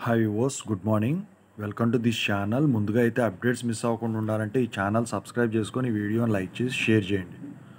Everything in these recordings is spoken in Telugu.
హాయ్ ఓస్ good morning welcome to this channel ముందుగా అయితే అప్డేట్స్ మిస్ అవ్వకుండా ఉండాలంటే ఈ ఛానల్ సబ్స్క్రైబ్ చేసుకొని ఈ వీడియోని లైక్ చేసి షేర్ చేయండి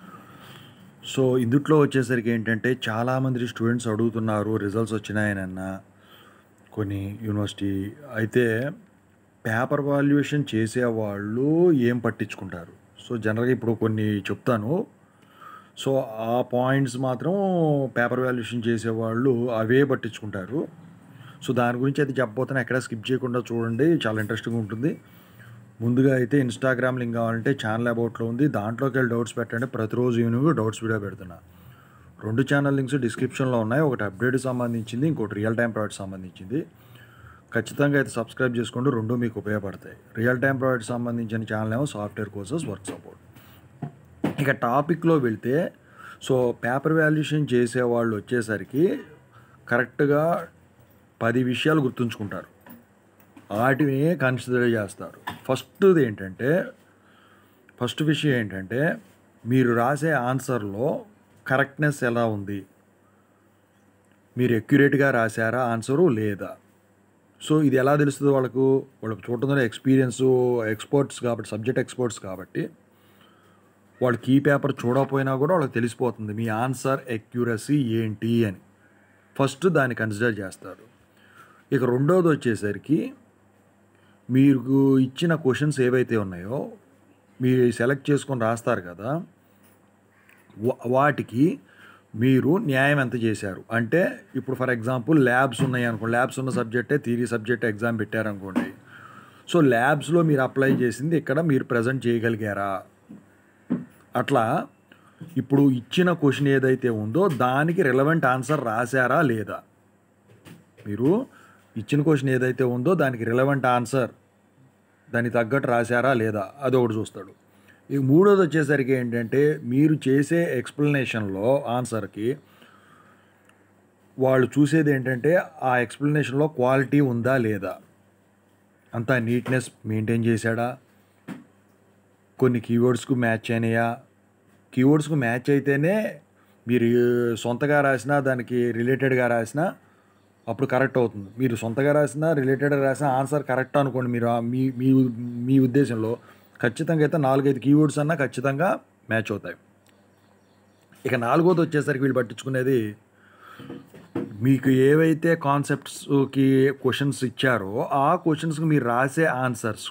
సో ఇందుట్లో వచ్చేసరికి ఏంటంటే చాలామంది స్టూడెంట్స్ అడుగుతున్నారు రిజల్ట్స్ వచ్చినాయనన్న కొన్ని యూనివర్సిటీ అయితే పేపర్ వాల్యుయేషన్ చేసేవాళ్ళు ఏం పట్టించుకుంటారు సో జనరల్గా ఇప్పుడు కొన్ని చెప్తాను సో ఆ పాయింట్స్ మాత్రం పేపర్ వాల్యుయేషన్ చేసేవాళ్ళు అవే పట్టించుకుంటారు సో దాని గురించి అయితే చెప్పబోతున్నా ఎక్కడ స్కిప్ చేయకుండా చూడండి చాలా ఇంట్రెస్టింగ్ ఉంటుంది ముందుగా అయితే ఇన్స్టాగ్రామ్ లింక్ కావాలంటే ఛానల్ అబౌట్లో ఉంది దాంట్లోకి వెళ్ళి డౌట్స్ పెట్టండి ప్రతిరోజు ఈవినింగ్ డౌట్స్ వీడియో పెడుతున్నా రెండు ఛానల్ లింక్స్ డిస్క్రిప్షన్లో ఉన్నాయి ఒకటి అప్డేట్ సంబంధించింది ఇంకోటి రియల్ టైం ప్రాడక్ట్ సంబంధించింది ఖచ్చితంగా అయితే సబ్స్క్రైబ్ చేసుకోండి రెండు మీకు ఉపయోగపడతాయి రియల్ టైం ప్రాడక్ట్ సంబంధించిన ఛానల్ ఏమో సాఫ్ట్వేర్ కోర్సెస్ వర్క్ సపోర్ట్ ఇక టాపిక్లో వెళ్తే సో పేపర్ వాల్యుయేషన్ చేసేవాళ్ళు వచ్చేసరికి కరెక్ట్గా పది విషయాలు గుర్తుంచుకుంటారు వాటిని కన్సిడర్ చేస్తారు ఫస్ట్ది ఏంటంటే ఫస్ట్ విషయం ఏంటంటే మీరు రాసే ఆన్సర్లో కరెక్ట్నెస్ ఎలా ఉంది మీరు ఎక్యురేట్గా రాశారా ఆన్సరు లేదా సో ఇది ఎలా తెలుస్తుంది వాళ్ళకు వాళ్ళకు చూడటంలో ఎక్స్పీరియన్స్ ఎక్స్పర్ట్స్ కాబట్టి సబ్జెక్ట్ ఎక్స్పర్ట్స్ కాబట్టి వాళ్ళు కీ పేపర్ చూడకపోయినా కూడా వాళ్ళకి తెలిసిపోతుంది మీ ఆన్సర్ ఎక్యురసీ ఏంటి అని ఫస్ట్ దాన్ని కన్సిడర్ చేస్తారు ఇక రెండోది వచ్చేసరికి మీకు ఇచ్చిన క్వశ్చన్స్ ఏవైతే ఉన్నాయో మీరు సెలెక్ట్ చేసుకొని రాస్తారు కదా వా- వాటికి మీరు న్యాయం ఎంత చేశారు అంటే ఇప్పుడు ఫర్ ఎగ్జాంపుల్ ల్యాబ్స్ ఉన్నాయి అనుకోండి ల్యాబ్స్ ఉన్న సబ్జెక్టే థియరీ సబ్జెక్ట్ ఎగ్జామ్ పెట్టారనుకోండి సో ల్యాబ్స్లో మీరు అప్లై చేసింది ఇక్కడ మీరు ప్రజెంట్ చేయగలిగారా అట్లా ఇప్పుడు ఇచ్చిన క్వశ్చన్ ఏదైతే ఉందో దానికి రిలవెంట్ ఆన్సర్ రాశారా లేదా మీరు ఇచ్చిన క్వశ్చన్ ఏదైతే ఉందో దానికి రిలవెంట్ ఆన్సర్ దానికి తగ్గట్టు రాశారా లేదా అది ఒకటి చూస్తాడు ఈ మూడోది వచ్చేసరికి ఏంటంటే మీరు చేసే ఎక్స్ప్లెనేషన్లో ఆన్సర్కి వాళ్ళు చూసేది ఏంటంటే ఆ ఎక్స్ప్లెనేషన్లో క్వాలిటీ ఉందా లేదా అంతా నీట్నెస్ మెయింటైన్ చేశాడా కొన్ని కీవర్డ్స్కు మ్యాచ్ అయినాయా కీవర్డ్స్కు మ్యాచ్ అయితేనే మీరు సొంతగా రాసినా దానికి రిలేటెడ్గా రాసినా అప్పుడు కరెక్ట్ అవుతుంది మీరు సొంతగా రాసినా రిలేటెడ్గా రాసిన ఆన్సర్ కరెక్ట్ అనుకోండి మీరు ఆ మీ మీ మీ ఉద్దేశంలో ఖచ్చితంగా అయితే నాలుగైదు కీవర్డ్స్ అన్నా ఖచ్చితంగా మ్యాచ్ అవుతాయి ఇక నాలుగోది వచ్చేసరికి వీళ్ళు పట్టించుకునేది మీకు ఏవైతే కాన్సెప్ట్స్కి క్వశ్చన్స్ ఇచ్చారో ఆ క్వశ్చన్స్కి మీరు రాసే ఆన్సర్స్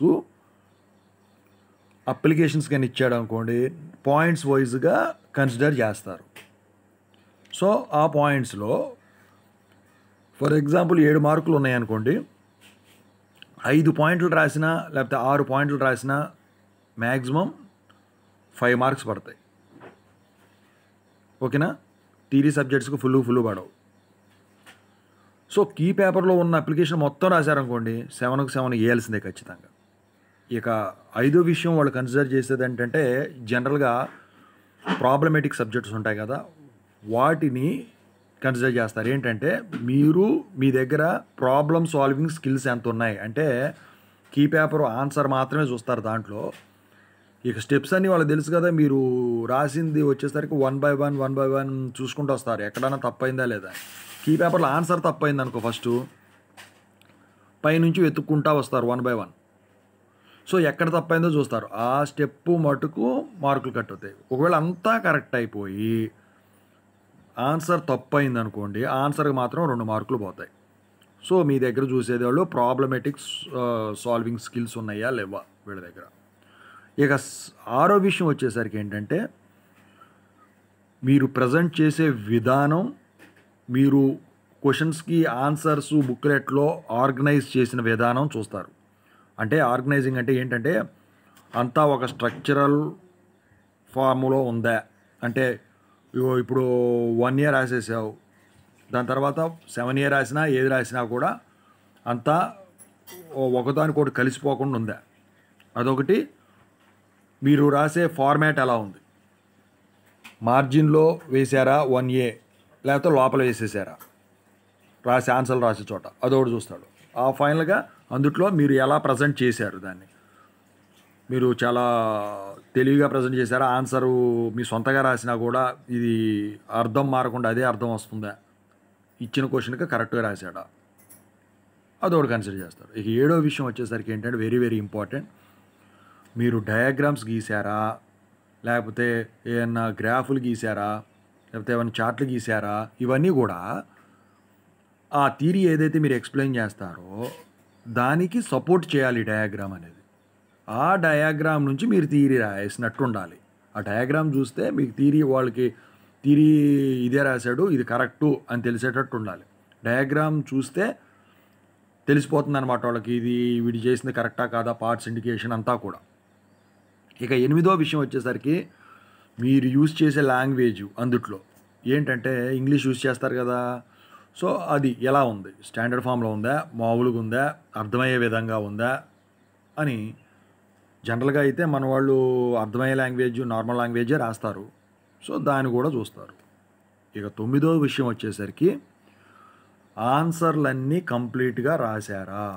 అప్లికేషన్స్ కానీ ఇచ్చాడు అనుకోండి పాయింట్స్ వైజ్గా కన్సిడర్ చేస్తారు సో ఆ పాయింట్స్లో ఫర్ ఎగ్జాంపుల్ ఏడు మార్కులు ఉన్నాయనుకోండి ఐదు పాయింట్లు రాసినా లేకపోతే ఆరు పాయింట్లు రాసినా మ్యాక్సిమం ఫైవ్ మార్క్స్ పడతాయి ఓకేనా థీరీ సబ్జెక్ట్స్కి ఫుల్ ఫుల్ పడవు సో కీ పేపర్లో ఉన్న అప్లికేషన్ మొత్తం రాశారనుకోండి సెవెన్కి సెవెన్ వేయాల్సిందే ఖచ్చితంగా ఇక ఐదో విషయం వాళ్ళు కన్సిడర్ చేసేది ఏంటంటే జనరల్గా ప్రాబ్లమేటిక్ సబ్జెక్ట్స్ ఉంటాయి కదా వాటిని కన్సిడర్ చేస్తారు ఏంటంటే మీరు మీ దగ్గర ప్రాబ్లమ్ సాల్వింగ్ స్కిల్స్ ఎంత ఉన్నాయి అంటే కీ పేపర్ ఆన్సర్ మాత్రమే చూస్తారు దాంట్లో ఇక స్టెప్స్ అన్నీ వాళ్ళకి తెలుసు కదా మీరు రాసింది వచ్చేసరికి one by one one by one చూసుకుంటూ వస్తారు ఎక్కడైనా తప్పైందా లేదా కీ పేపర్లో ఆన్సర్ తప్పైంది అనుకో ఫస్ట్ పైనుంచి వెతుక్కుంటా వస్తారు వన్ బై వన్ సో ఎక్కడ తప్పైందో చూస్తారు ఆ స్టెప్ మటుకు మార్కులు కట్ అవుతాయి ఒకవేళ అంతా కరెక్ట్ అయిపోయి ఆన్సర్ తప్పు అయింది అనుకోండి ఆన్సర్కి మాత్రం రెండు మార్కులు పోతాయి సో మీ దగ్గర చూసేది వాళ్ళు ప్రాబ్లమేటిక్స్ సాల్వింగ్ స్కిల్స్ ఉన్నాయా లేవా వీళ్ళ దగ్గర ఇక స్- ఆరో విషయం వచ్చేసరికి ఏంటంటే మీరు ప్రజెంట్ చేసే విధానం మీరు క్వశ్చన్స్కి ఆన్సర్స్ బుక్లెట్లో ఆర్గనైజ్ చేసిన విధానం చూస్తారు అంటే ఆర్గనైజింగ్ అంటే ఏంటంటే అంతా ఒక స్ట్రక్చరల్ ఫార్ములో ఉందా అంటే ఇగో ఇప్పుడు వన్ ఇయర్ రాసేసావు దాని తర్వాత సెవెన్ ఇయర్ రాసినా ఏది రాసినా కూడా అంతా ఓ- ఒకదానికొకటి కలిసిపోకుండా ఉందా అదొకటి మీరు రాసే ఫార్మాట్ ఎలా ఉంది మార్జిన్లో వేసారా వన్ ఏ లేకపోతే లోపల వేసేసారా రాసి ఆన్సర్లు రాసే చోట అదొకటి చూస్తాడు ఆ ఫైనల్గా అందుట్లో మీరు ఎలా ప్రజెంట్ చేశారు దాన్ని మీరు చాలా తెలివిగా ప్రజెంట్ చేశారా ఆన్సరు మీ సొంతగా రాసినా కూడా ఇది అర్థం మారకుండా అదే అర్థం వస్తుందా ఇచ్చిన క్వశ్చన్కి కరెక్ట్గా రాశాడా అదొకటి కన్సిడర్ చేస్తారు ఇక ఏడో విషయం వచ్చేసరికి ఏంటంటే వెరీ వెరీ ఇంపార్టెంట్ మీరు డయాగ్రామ్స్ గీసారా లేకపోతే ఏమన్నా గ్రాఫులు గీసారా లేకపోతే ఏమైనా చార్ట్లు గీసారా ఇవన్నీ కూడా ఆ థీరీ ఏదైతే మీరు ఎక్స్ప్లెయిన్ చేస్తారో దానికి సపోర్ట్ చేయాలి డయాగ్రామ్ అనేది ఆ డయాగ్రామ్ నుంచి మీరు థీరీ రాసినట్టు ఉండాలి ఆ డయాగ్రామ్ చూస్తే మీకు థీరీ వాళ్ళకి థీరీ ఇదే రాశాడు ఇది కరెక్టు అని తెలిసేటట్టు ఉండాలి డయాగ్రామ్ చూస్తే తెలిసిపోతుంది అనమాట వాళ్ళకి ఇది వీడు చేసింది కరెక్టా కాదా పార్ట్స్ ఇండికేషన్ అంతా కూడా ఇక ఎనిమిదో విషయం వచ్చేసరికి మీరు యూజ్ చేసే లాంగ్వేజ్ అందుట్లో ఏంటంటే ఇంగ్లీష్ యూజ్ చేస్తారు కదా సో అది ఎలా ఉంది స్టాండర్డ్ ఫామ్లో ఉందా మామూలుగా ఉందా అర్థమయ్యే విధంగా ఉందా అని జనరల్గా అయితే మన వాళ్ళు అర్థమయ్యే లాంగ్వేజ్ నార్మల్ లాంగ్వేజే రాస్తారు సో దాన్ని కూడా చూస్తారు ఇక తొమ్మిదో విషయం వచ్చేసరికి ఆన్సర్లన్నీ కంప్లీట్గా రాశారా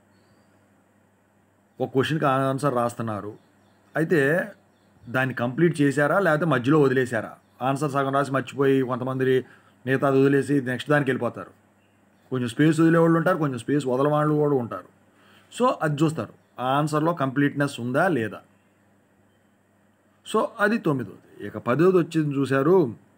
ఒక క్వశ్చన్కి ఆన్సర్ రాస్తున్నారు అయితే దాన్ని కంప్లీట్ చేశారా లేకపోతే మధ్యలో వదిలేశారా ఆన్సర్ సగం రాసి మర్చిపోయి కొంతమంది మిగతాది వదిలేసి నెక్స్ట్ దానికి వెళ్ళిపోతారు కొంచెం స్పేస్ వదిలే వాళ్ళు ఉంటారు కొంచెం స్పేస్ వదలవాళ్ళు కూడా ఉంటారు సో అది చూస్తారు ఆ ఆన్సర్లో కంప్లీట్నెస్ ఉందా లేదా సో అది తొమ్మిదోది ఇక పదోది వచ్చింది చూశారు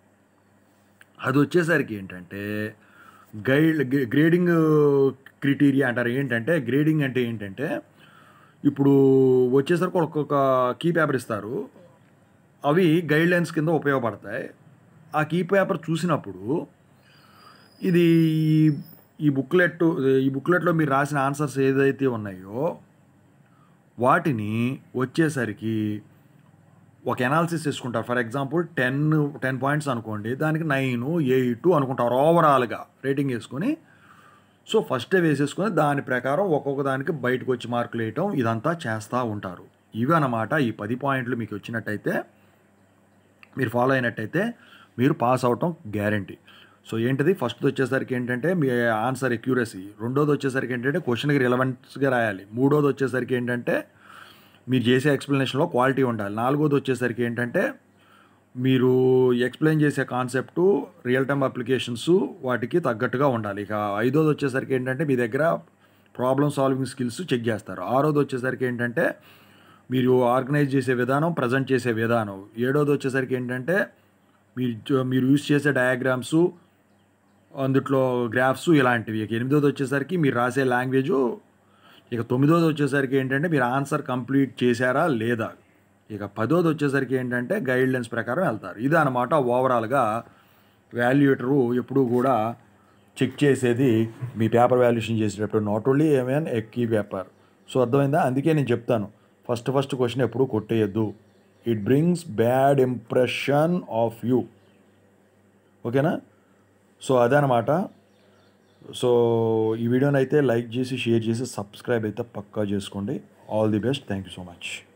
అది వచ్చేసరికి ఏంటంటే గైడ్ గ్రేడింగ్ క్రిటీరియా అంటారు ఏంటంటే గ్రేడింగ్ అంటే ఏంటంటే ఇప్పుడు వచ్చేసరికి ఒక్కొక్క కీ పేపర్ ఇస్తారు అవి గైడ్ లైన్స్ కింద ఉపయోగపడతాయి ఆ కీ పేపర్ చూసినప్పుడు ఇది ఈ బుక్లెట్ ఈ బుక్లెట్లో మీరు రాసిన ఆన్సర్స్ ఏదైతే ఉన్నాయో వాటిని వచ్చేసరికి ఒక ఎనాలిసిస్ చేసుకుంటారు for example ten ten points అనుకోండి దానికి నైన్ ఎయిట్ అనుకుంటారు ఓవరాల్గా రేటింగ్ వేసుకొని సో ఫస్టే వేసేసుకొని దాని ప్రకారం ఒక్కొక్క దానికి బయటకు వచ్చి మార్కులు వేయటం ఇదంతా చేస్తూ ఉంటారు ఇవి అన్నమాట ఈ పది పాయింట్లు మీకు వచ్చినట్టయితే మీరు ఫాలో అయినట్టయితే మీరు పాస్ అవటం గ్యారంటీ సో ఏంటిది ఫస్ట్ వచ్చేసరికి ఏంటంటే మీ ఆన్సర్ ఎక్యూరసీ రెండోది వచ్చేసరికి ఏంటంటే క్వశ్చన్కి రిలవెంట్స్గా రాయాలి మూడోది వచ్చేసరికి ఏంటంటే మీరు చేసే ఎక్స్ప్లెనేషన్లో క్వాలిటీ ఉండాలి నాలుగోది వచ్చేసరికి ఏంటంటే మీరు ఎక్స్ప్లెయిన్ చేసే కాన్సెప్టు రియల్ టైమ్ అప్లికేషన్స్ వాటికి తగ్గట్టుగా ఉండాలి ఇక ఐదోది వచ్చేసరికి ఏంటంటే మీ దగ్గర ప్రాబ్లమ్ సాల్వింగ్ స్కిల్స్ చెక్ చేస్తారు ఆరోది వచ్చేసరికి ఏంటంటే మీరు ఆర్గనైజ్ చేసే విధానం ప్రజెంట్ చేసే విధానం ఏడోది వచ్చేసరికి ఏంటంటే మీరు చూ- మీరు యూజ్ చేసే డయాగ్రామ్స్ అందుట్లో గ్రాఫ్స్ ఇలాంటివి ఇక ఎనిమిదోది వచ్చేసరికి మీరు రాసే లాంగ్వేజు ఇక తొమ్మిదోది వచ్చేసరికి ఏంటంటే మీరు ఆన్సర్ కంప్లీట్ చేశారా లేదా ఇక పదోది వచ్చేసరికి ఏంటంటే గైడ్ లైన్స్ ప్రకారం వెళ్తారు ఇది అనమాట ఓవరాల్గా వాల్యుయేటరు ఎప్పుడూ కూడా చెక్ చేసేది మీ పేపర్ వాల్యుయేషన్ చేసేటప్పుడు నాట్ ఓన్లీ ఏమైనా ఎక్కీ పేపర్ సో అర్థమైందా అందుకే నేను చెప్తాను ఫస్ట్ ఫస్ట్ క్వశ్చన్ ఎప్పుడూ కొట్టేయద్దు it brings bad impression of you ఓకేనా సో అదనమాట సో ఈ వీడియోని అయితే లైక్ చేసి షేర్ చేసి సబ్స్క్రైబ్ అయితే పక్కా చేసుకోండి all the best thank you so much